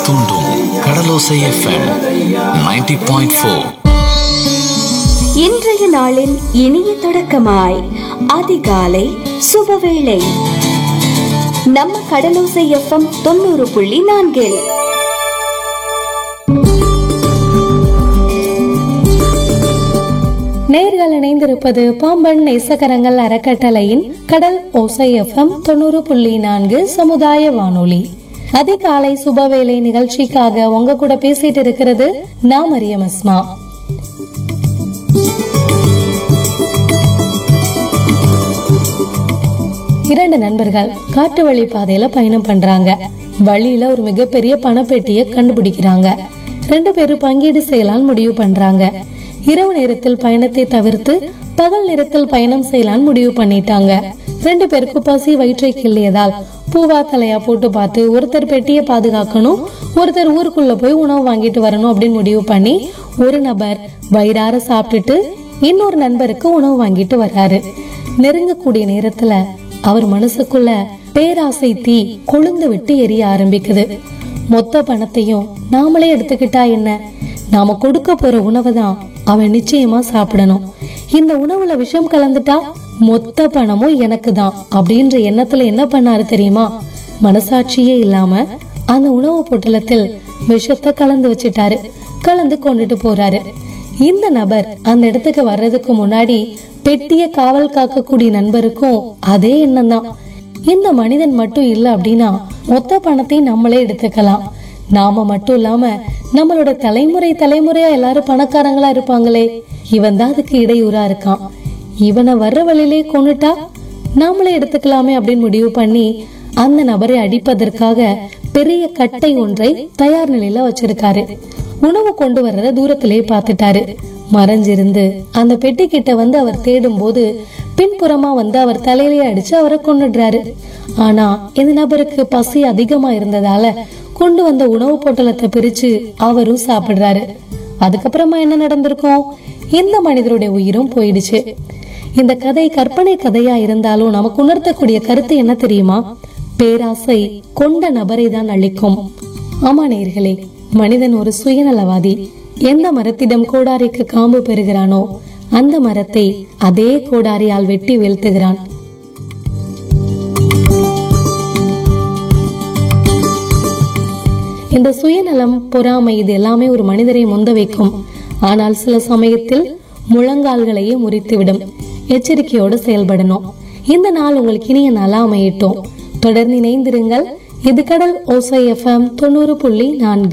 தூண்டும் கடலோசை FM 90.4 point four இன்றைய நாளின் இனிய தொடக்கமாய் அதிகாலை சுபவேளை நம்ம கடலோசை எஃப்எம் தொண்ணூறு புள்ளி நான்கில் நேர்கள் இணைந்திருப்பது பாம்பன் நேசகரங்கள் அறக்கட்டளையின் கடல் ஓசை எஃப்எம் தொண்ணூறு புள்ளி நான்கு சமுதாய வானொலி அதிகாலை சுபவேளை நிகழ்ச்சிக்காக உங்க கூட பேசிட்டு இருக்கிறது நான் மரியம் அஸ்மா இரண்டு நண்பர்கள் காட்டு வழி பாதையில பயணம் பண்றாங்க வழியில ஒரு மிகப்பெரிய பணப்பெட்டியை கண்டுபிடிக்கிறாங்க ரெண்டு பேரும் பங்கீடு செய்யலாம்னு முடிவு பண்றாங்க இரவு நேரத்தில் பயணத்தை தவிர்த்து பகல் நேரத்தில் பயணம் செய்யலாம்னு முடிவு பண்ணிட்டாங்க ரெண்டு பேருக்கு பசி வயிற்றை கிள்ளியதால் பூவா தலையா போட்டு பார்த்து ஒருத்தர் பெட்டியை பாதுகாக்கணும் ஒருத்தர் ஊருக்குள்ள போய் உணவு வாங்கிட்டு வரணும் அப்படின்னு முடிவு பண்ணி ஒரு நபர் வயிறார சாப்பிட்டுட்டு இன்னொரு நண்பருக்கு உணவு வாங்கிட்டு வர்றாரு நெருங்கக்கூடிய நேரத்துல அவர் மனசுக்குள்ள பேராசை தீ கொழுந்து விட்டு எரிய ஆரம்பிக்குது மொத்த பணத்தையும் நாமளே எடுத்துக்கிட்டா என்ன நாம கொடுக்க போற உணவை தான் அவன் நிச்சயமா சாப்பிடணும் இந்த உணவுல விஷம் கலந்துட்டா மொத்த பணமும் எனக்கு தான் அப்படின்ற எண்ணத்துல என்ன பண்ணாரு தெரியுமா மனசாட்சியே இல்லாம அந்த உணவு பொட்டலத்தில் விஷத்தை கலந்து வச்சிட்டாரு கலந்து கொண்டுட்டு போறாரு இந்த நபர் அந்த இடத்துக்கு வர்றதுக்கு முன்னாடி பெட்டிய காவல் காக்கக்கூடிய நண்பருக்கும் அதே எண்ணம் தான் இந்த மனிதன் மட்டும் இல்ல அப்படின்னா மொத்த பணத்தையும் நம்மளே எடுத்துக்கலாம் நாம மட்டும் இல்லாம நம்மளோட தலைமுறை தலைமுறையா எல்லாரும் பணக்காரங்களா இருப்பாங்களே இவன் தான் அதுக்கு இடையூறா இருக்கான் இவனை வர்ற வழியிலே கொண்டுட்டா நாமளே எடுத்துக்கலாமே அப்படின்னு முடிவு பண்ணி அந்த நபரை அடிப்பதற்காக பெரிய கட்டை ஒன்றை தயார் நிலையில வச்சிருக்காரு உணவு கொண்டு வர்றத தூரத்திலே பார்த்துட்டாரு மறைஞ்சிருந்து அந்த பெட்டி கிட்ட வந்து அவர் தேடும் போது பின்புறமா வந்து அவர் தலையிலே அடிச்சு அவரை கொன்னுடுறாரு ஆனா இந்த நபருக்கு பசி அதிகமா இருந்ததால கொண்டு வந்த உணவு பொட்டலத்தை பிரிச்சு அவரும் சாப்பிடுறாரு அதுக்கப்புறமா என்ன நடந்திருக்கும் இந்த மனிதருடைய உயிரும் போயிடுச்சு இந்த கதை கற்பனை கதையா இருந்தாலும் நமக்கு உணர்த்தக்கூடிய கருத்து என்ன தெரியுமா பேராசை கொண்ட நபரை தான் அழிக்கும் ஆமா நேர்களே மனிதன் ஒரு சுயநலவாதி எந்த மரத்திடம் கோடாரிக்கு காம்பு பெறுகிறானோ அந்த மரத்தை அதே கோடாரியால் வெட்டி வீழ்த்துகிறான் இந்த சுயநலம் பொறாமை இது எல்லாமே ஒரு மனிதரை முந்த வைக்கும் ஆனால் சில சமயத்தில் முழங்கால்களையே முறித்துவிடும் எச்சரிக்கையோடு செயல்படணும் இந்த நாள் உங்களுக்கு இனிய நாளா அமையட்டும் தொடர்ந்து இணைந்திருங்கள் இது கடல் ஓசை எஃப்எம் தொண்ணூறு புள்ளி நான்கு